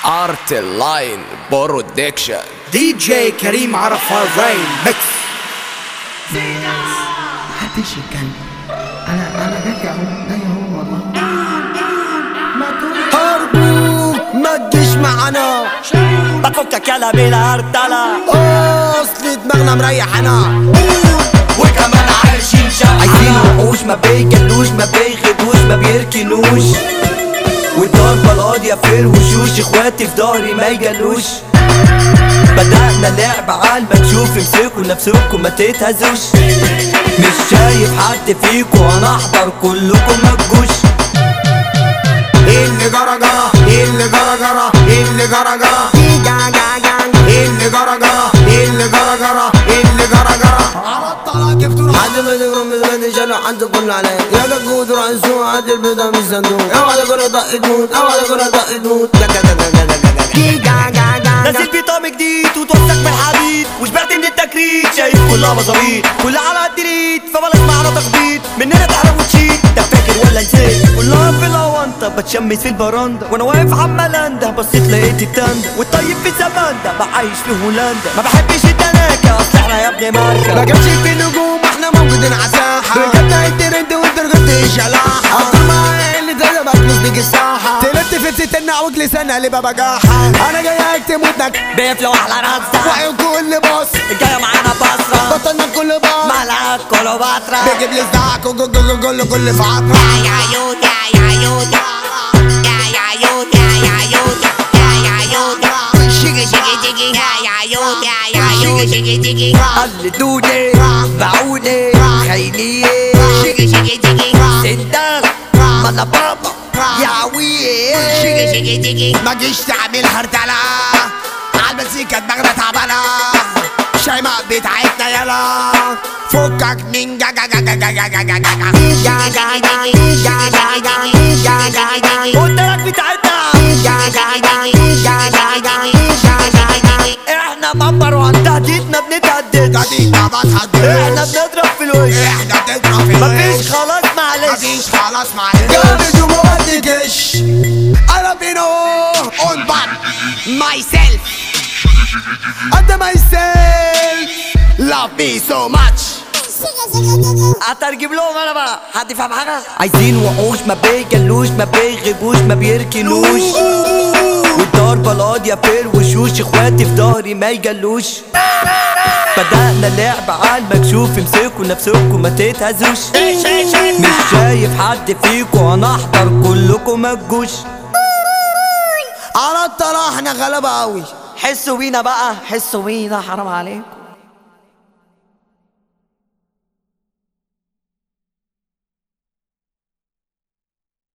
ارت لاين برودكشن دي جي كريم عرفة رين ميكس محدش يتكلم انا انا جاي اهو جاي اهو والله ما تقول هربوك ما تجيش معانا بفكك يلا بلا هرتلة اصل دماغنا مريحنا وكمان عايشين شقة عايزين وحوش ما بيجلوش ما بيغدوش ما بيركنوش والضربة القاضية في الوشوش اخواتي في ظهري ما يجلوش بدأنا لعب عال ما تشوف امسكوا نفسكم ما تتهزوش مش شايف حد فيكم انا احضر كلكم ما تجوش ايه اللي جرى جرى ايه اللي جرى جرى ايه اللي جرى جرى ايه اللي جرى جرى ايه اللي جرى جرى ايه اللي جرى جرى حد ما تقرب من زمان شالوا حد كل عليه يا جاكود رأسه هات البيضة من الصندوق اوعى تقول دق تموت اوعى تقول دق تموت نازل في طقم جديد وتوسك بالحديد وشبعت من التكريت شايف كلها مظابيط كلها على الديليت فبلاش معانا تخبيط مننا تعرف وتشيت ده فاكر ولا نسيت كلها في الاونطه بتشمس في البراندا وانا واقف عمالاندا بصيت لقيت التاندا والطيب في زمان ده بعايش في هولندا ما بحبش التناكة اصل احنا يا ابني ماركة ما جابش في نجوم احنا موجودين عساحة ركبنا الترند وانت ركبت الشلاحة اكتر ما اللي تغلبك مش بيجي الساحة تلت في ست النعوج لسانها اللي ببجاحة انا جاي اكتب ودنك بيفلو احلى رزة وعيون كل باص الجاية معانا بصرة بطلنا كل باص ملعب كليوباترا بيجيب لي صداعك وكل كل فعطرة قلدوني باعوني خاينين سندال مالا بابا يا عويه ما جيش تعمل هردلة عالمزيكا دماغنا تعبانة شيماء بتاعتنا يلا فكك من جا جا جا جا جا جا جا جا جا قلت لك بتاعتنا احنا منبر وعن تهديدنا بنتهدد قدينا بتحدث احنا بنضرب في الوش احنا بنضرب في مفيش خلاص معلش مفيش خلاص معلش جامد وما بدكش انا بينو اون بان ماي سيلف قد ماي سيلف لاف مي سو ماتش هترجم لهم انا بقى حد يفهم حاجه عايزين وحوش ما بيجلوش ما بيغيبوش ما بيركنوش والضربة القاضية في الوشوش اخواتي في ظهري ما يجلوش بدأنا لعب عال مكشوف امسكوا نفسكم ما تتهزوش مش شايف حد فيكم انا احضر كلكم ما تجوش على الطلاق احنا غلبة قوي حسوا بينا بقى حسوا بينا حرام عليكم